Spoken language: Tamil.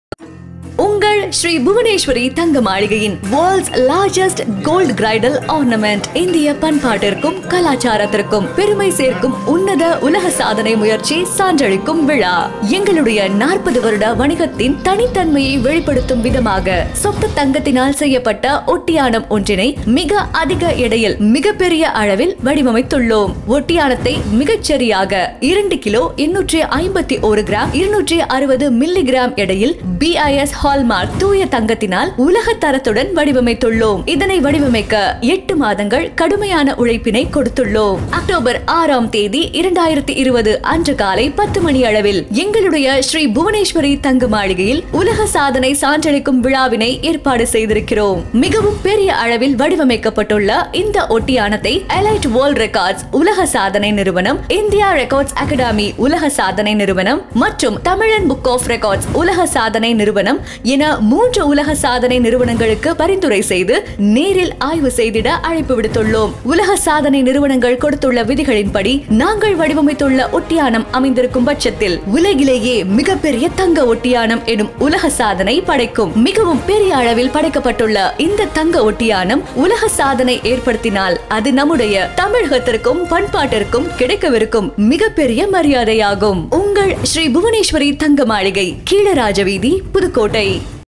உங்கள் ஸ்ரீ புவனேஸ்வரி தங்க மாளிகையின் world's largest gold cradle ornament இந்திய பண்பாட்டிற்கும் கலாச்சாரத்திற்கும் பெருமை சேர்க்கும் உன்னத உலக சாதனை முயற்சி சான்றளிக்கும் விழா எங்களுடைய நாற்பது வருட வணிகத்தின் தனித்தன்மையை வெளிப்படுத்தும் விதமாக சொத்த தங்கத்தினால் செய்யப்பட்ட ஒட்டியானம் ஒன்றினை மிக அதிக எடையில் மிகப்பெரிய அளவில் வடிவமைத்துள்ளோம் ஒட்டியானத்தை மிகச்சரியாக இரண்டு கிலோ எண்ணூற்றி ஐம்பத்தி ஒரு கிராம் இருநூற்றி அறுபது மில்லி கிராம் எடையில் பிஐஎஸ் ஹால்மார்க் தூய தங்கத்தினால் உலக தரத்துடன் வடிவமைத்துள்ளோம் இதனை வடிவமைக்க எட்டு மாதங்கள் கடுமையான உழைப்பினை கொடுத்துள்ளோம் அக்டோபர் ஆறாம் தேதி இரண்டாயிரத்தி இருபது அன்று காலை பத்து மணி அளவில் எங்களுடைய ஸ்ரீ புவனேஸ்வரி தங்க மாளிகையில் உலக சாதனை சான்றளிக்கும் விழாவினை ஏற்பாடு செய்திருக்கிறோம் மிகவும் பெரிய அளவில் வடிவமைக்கப்பட்டுள்ள இந்த ஒட்டியானத்தை எலைட் வேர்ல்ட் ரெக்கார்ட்ஸ் உலக சாதனை நிறுவனம் இந்தியா ரெக்கார்ட்ஸ் அகாடமி உலக சாதனை நிறுவனம் மற்றும் தமிழன் புக் ஆஃப் ரெக்கார்ட்ஸ் உலக சாதனை நிறுவனம் என மூன்று உலக சாதனை நிறுவனங்களுக்கு பரிந்துரை செய்து நேரில் ஆய்வு செய்திட அழைப்பு விடுத்துள்ளோம் உலக சாதனை நிறுவனங்கள் கொடுத்துள்ள விதிகளின்படி நாங்கள் வடிவமைத்துள்ள ஒட்டியானம் அமைந்திருக்கும் பட்சத்தில் உலகிலேயே மிகப்பெரிய தங்க ஒட்டியானம் எனும் உலக சாதனை படைக்கும் மிகவும் பெரிய அளவில் படைக்கப்பட்டுள்ள இந்த தங்க ஒட்டியானம் உலக சாதனை ஏற்படுத்தினால் அது நம்முடைய தமிழகத்திற்கும் பண்பாட்டிற்கும் கிடைக்கவிருக்கும் மிகப்பெரிய மரியாதையாகும் உங்கள் ஸ்ரீ புவனேஸ்வரி தங்க மாளிகை கீழராஜ வீதி புதுக்கோட்டை